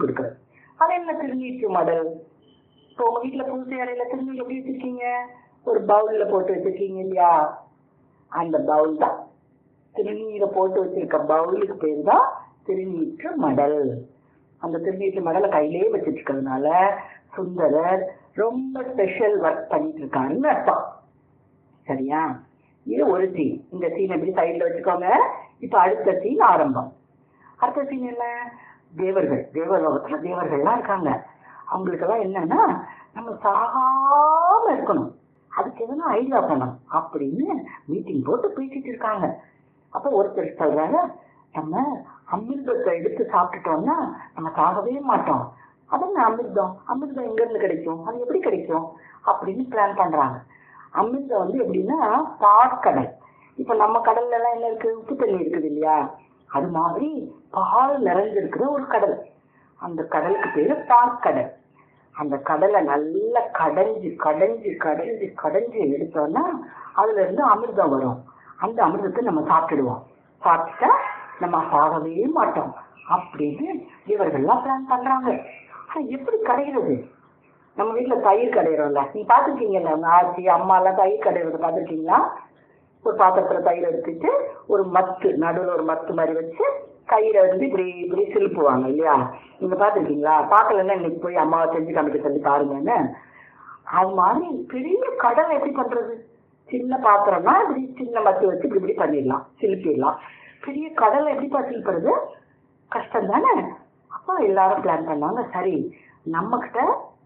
கொடுக்கறது அது என்ன திருநீற்று மடல் இப்போ உங்க வீட்டுல பூசை அறையில திருநீர் எப்படி வச்சிருக்கீங்க ஒரு பவுல்ல போட்டு வச்சிருக்கீங்க இல்லையா அந்த பவுல் தான் திருநீரை போட்டு வச்சிருக்க பவுலுக்கு பேர் தான் திருநீற்று மடல் அந்த திருநீற்று மடலை கையிலே வச்சிட்டு இருக்கிறதுனால சுந்தரர் ரொம்ப ஸ்பெஷல் ஒர்க் பண்ணிட்டு இருக்காருன்னு அர்த்தம் சரியா இது ஒரு சீன் இந்த சீன் எப்படி சைடுல வச்சுக்கோங்க இப்ப அடுத்த சீன் ஆரம்பம் அடுத்த சீன் என்ன தேவர்கள் தேவலோகத்துல தேவர்கள்லாம் இருக்காங்க அவங்களுக்கெல்லாம் என்னன்னா நம்ம சாகாம இருக்கணும் அதுக்கு எதனா ஐடியா பண்ணணும் அப்படின்னு மீட்டிங் போட்டு பேசிட்டு இருக்காங்க அப்போ ஒருத்தர் சொல்றாங்க நம்ம அமிர்தத்தை எடுத்து சாப்பிட்டுட்டோம்னா நம்ம சாகவே மாட்டோம் அது என்ன அமிர்தம் அமிர்தம் எங்க இருந்து கிடைக்கும் அது எப்படி கிடைக்கும் அப்படின்னு பிளான் பண்றாங்க அமிர்தம் வந்து எப்படின்னா பாற்கடல் இப்ப நம்ம கடல்ல எல்லாம் என்ன இருக்கு உப்பு தண்ணி இருக்குது இல்லையா அது மாதிரி பால் நிறைஞ்சிருக்கிற ஒரு கடல் அந்த கடலுக்கு பேரு பாற்கடல் அந்த கடலை நல்லா கடைஞ்சு கடைஞ்சு கடைஞ்சு கடைஞ்சு எடுத்தோம்னா அதுல இருந்து அமிர்தம் வரும் அந்த அமிர்தத்தை நம்ம சாப்பிட்டுடுவோம் சாப்பிட்டா நம்ம சாகவே மாட்டோம் அப்படின்னு இவர்கள்லாம் பிளான் பண்றாங்க ஆனா எப்படி கடைகிறது நம்ம வீட்டுல தயிர் கடையிறோம்ல நீ பாத்துருக்கீங்கல்ல உங்க ஆச்சி அம்மா எல்லாம் தயிர் கடையிறத பாத்திருக்கீங்களா ஒரு பாத்திரத்துல தயிர் எடுத்துட்டு ஒரு மத்து நடுவில் ஒரு மத்து மாதிரி வச்சு கயிறை வந்து இப்படி இப்படி சிலுப்புவாங்க இல்லையா நீங்க பாத்திருக்கீங்களா பார்க்கலன்னா இன்னைக்கு போய் அம்மாவை செஞ்சு காமிக்க சொல்லி பாருங்கன்னு அது மாதிரி பெரிய கடலை எப்படி பண்றது சின்ன பாத்திரம்னா இப்படி சின்ன மத்து வச்சு இப்படி இப்படி பண்ணிடலாம் சிலுப்பிடலாம் பெரிய கடலை எப்படிப்பா சிலுப்புறது கஷ்டம் தானே அப்போ எல்லாரும் பிளான் பண்ணாங்க சரி நம்ம கிட்ட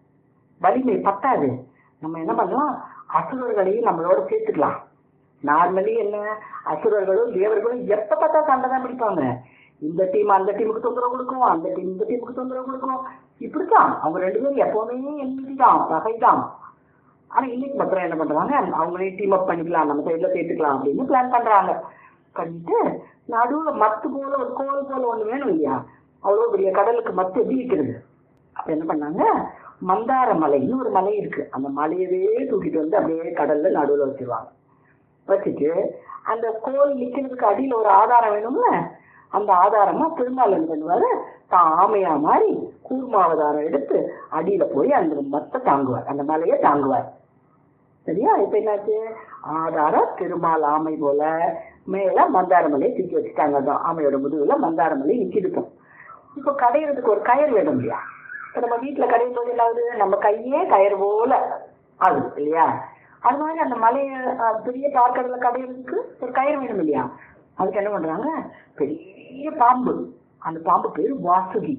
வலிமை பத்தாது நம்ம என்ன பண்ணலாம் அசுரர்களையும் நம்மளோட சேர்த்துக்கலாம் நார்மலி என்ன அசுரர்களும் தேவர்களும் எப்ப பார்த்தா சண்டை தான் பிடிப்பாங்க இந்த டீம் அந்த டீமுக்கு தொந்தரவு கொடுக்கும் அந்த டீம் இந்த டீமுக்கு தொந்தரவு கொடுக்கும் இப்படித்தான் அவங்க ரெண்டு பேரும் எப்பவுமே என்மிதி தான் பகை தான் ஆனா இன்னைக்கு மாத்திரம் என்ன பண்றாங்க அவங்களே டீம் அப் பண்ணிக்கலாம் நம்ம சைட்ல சேர்த்துக்கலாம் அப்படின்னு பிளான் பண்றாங்க பண்ணிட்டு நடுவுல மத்து போல ஒரு கோல் போல ஒண்ணு வேணும் இல்லையா அவ்வளவு பெரிய கடலுக்கு மத்து எப்படி இருக்கிறது அப்ப என்ன பண்ணாங்க மந்தார மலைன்னு ஒரு மலை இருக்கு அந்த மலையவே தூக்கிட்டு வந்து அப்படியே கடல்ல நடுவுல வச்சிருவாங்க வச்சுட்டு அந்த கோல் நிக்கிறதுக்கு அடியில ஒரு ஆதாரம் வேணும்ல அந்த ஆதாரமா பெருமாள் என்ன பண்ணுவாரு தான் ஆமையா மாதிரி கூர்மாவதாரம் எடுத்து அடியில போய் அந்த மத்தை தாங்குவார் அந்த மலையை தாங்குவார் சரியா இப்ப என்னாச்சு ஆதாரம் திருமால் ஆமை போல மேல மந்தார மலையை தூக்கி வச்சுட்டாங்க அதான் ஆமையோட முதுகுல மந்தார மலை நிக்கிடுக்கும் இப்ப கடையிறதுக்கு ஒரு கயிறு வேணும் இல்லையா இப்ப நம்ம வீட்டுல கடையும் போது என்ன ஆகுது நம்ம கையே கயிறு போல ஆகுது இல்லையா அது மாதிரி அந்த மலையை அஹ், பெரிய பார்க்கடல கடையிறதுக்கு ஒரு கயிறு வேணும் இல்லையா அதுக்கு என்ன பண்றாங்க பெரிய பாம்பு அந்த பாம்பு பேரு வாசுகி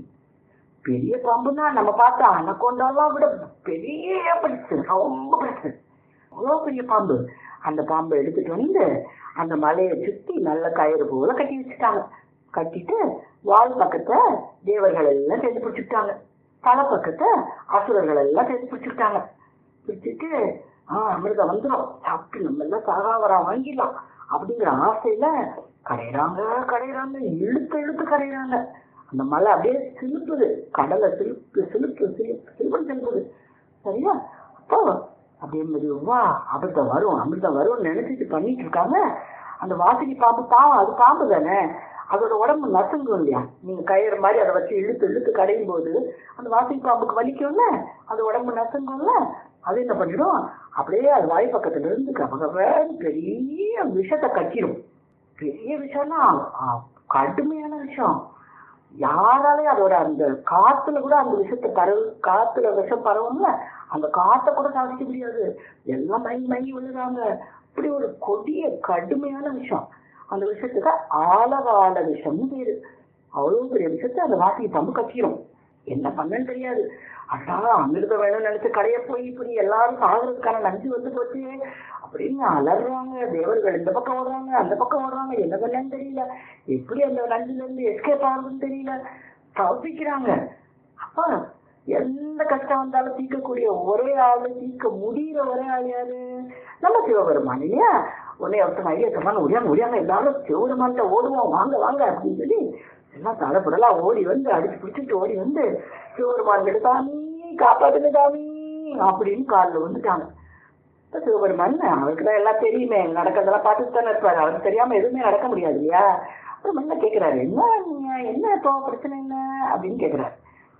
பெரிய பாம்புன்னா நம்ம பார்த்தா அனகொண்டாலாம் விட பெரிய பெருசு ரொம்ப பெருசு அவ்வளோ பெரிய பாம்பு அந்த பாம்பை எடுத்துட்டு வந்து அந்த மலையை சுத்தி நல்ல கயிறு போல கட்டி வச்சுட்டாங்க கட்டிட்டு வால் பக்கத்தை தேவர்கள் எல்லாம் சேர்த்து பிடிச்சிட்டாங்க தலை பக்கத்தை அசுரர்கள் எல்லாம் சேர்த்து பிடிச்சிட்டாங்க பிடிச்சிட்டு ஆஹ் அமிர்தம் வந்துடும் சாப்பிட்டு நம்ம எல்லாம் சகாவரம் வாங்கிடலாம் அப்படிங்கிற ஆசையில கரையிறாங்க கரையிறாங்க இழுத்து இழுத்து கரையிறாங்க அந்த மலை அப்படியே சிலுப்புது கடலை சிலுப்பு சிலுப்பு சிலுப்பு சிலுப்பு சிலுப்புது சரியா அப்போ அப்படியே மெதுவா அமிர்தம் வரும் அமிர்தம் வரும்னு நினைச்சிட்டு பண்ணிட்டு இருக்காங்க அந்த வாசகி பாம்பு பாவம் அது பாம்பு தானே அதோட உடம்பு நசுங்கும் இல்லையா நீங்க கயிறு மாதிரி அதை வச்சு இழுத்து இழுத்து கடையும் போது அந்த வாசகி பாம்புக்கு வலிக்கும்ல அது உடம்பு நசுங்கும்ல அது என்ன பண்ணிடும் அப்படியே அது வாய் பக்கத்துல இருந்து கபகபன்னு பெரிய விஷத்தை கட்டிடும் பெரிய விஷம்னா ஆ, கடுமையான விஷம் யாராலையும் அதோட அந்த காத்துல கூட அந்த விஷத்தை பரவு காத்துல விஷம் பரவும்ல அந்த காத்தை கூட சாதிக்க முடியாது எல்லாம் மயங்கி மயங்கி விழுறாங்க இப்படி ஒரு கொடிய கடுமையான விஷம் அந்த விஷத்துக்கு ஆலகால விஷம்னு பேரு அவ்வளவு பெரிய விஷத்தை அந்த வாசிக்கு பம்பு கட்டிடும் என்ன பண்ணன்னு தெரியாது அடா அமிர்தம் வேணும்னு நினைச்சு கடைய போய் இப்படி எல்லாரும் சாகுறதுக்கான நஞ்சு வந்து போச்சு அப்படின்னு அலறாங்க தேவர்கள் இந்த பக்கம் ஓடுறாங்க அந்த பக்கம் ஓடுறாங்க என்ன பண்ணன்னு தெரியல எப்படி அந்த நஞ்சுல இருந்து எஸ்கேப் ஆகுதுன்னு தெரியல தவிக்கிறாங்க அப்ப எந்த கஷ்டம் வந்தாலும் தீர்க்கக்கூடிய ஒரே ஆளு தீர்க்க முடியிற ஒரே ஆள் யாரு நம்ம சிவபெருமான் இல்லையா உடனே ஒருத்தன் ஐயா சொன்னாங்க முடியாம முடியாம எல்லாரும் சிவபெருமான்கிட்ட ஓடுவோம் வாங்க வாங்க அப்படின்னு சொல்லி எல்லாம் தலைப்படலாம் ஓடி வந்து அடிச்சு பிடிச்சிட்டு ஓடி வந்து சிவபெருமான் கிட்ட சாமி காப்பாத்துங்க சாமி அப்படின்னு காலில் வந்துட்டாங்க இப்ப சிவபெருமான் அவருக்கு தான் எல்லாம் தெரியுமே நடக்கிறதெல்லாம் பார்த்துட்டு தானே இருப்பாரு அவருக்கு தெரியாம எதுவுமே நடக்க முடியாது இல்லையா அப்புறம் மெல்ல கேட்கிறாரு என்ன நீங்க என்ன இப்போ பிரச்சனை என்ன அப்படின்னு கேட்கிறாரு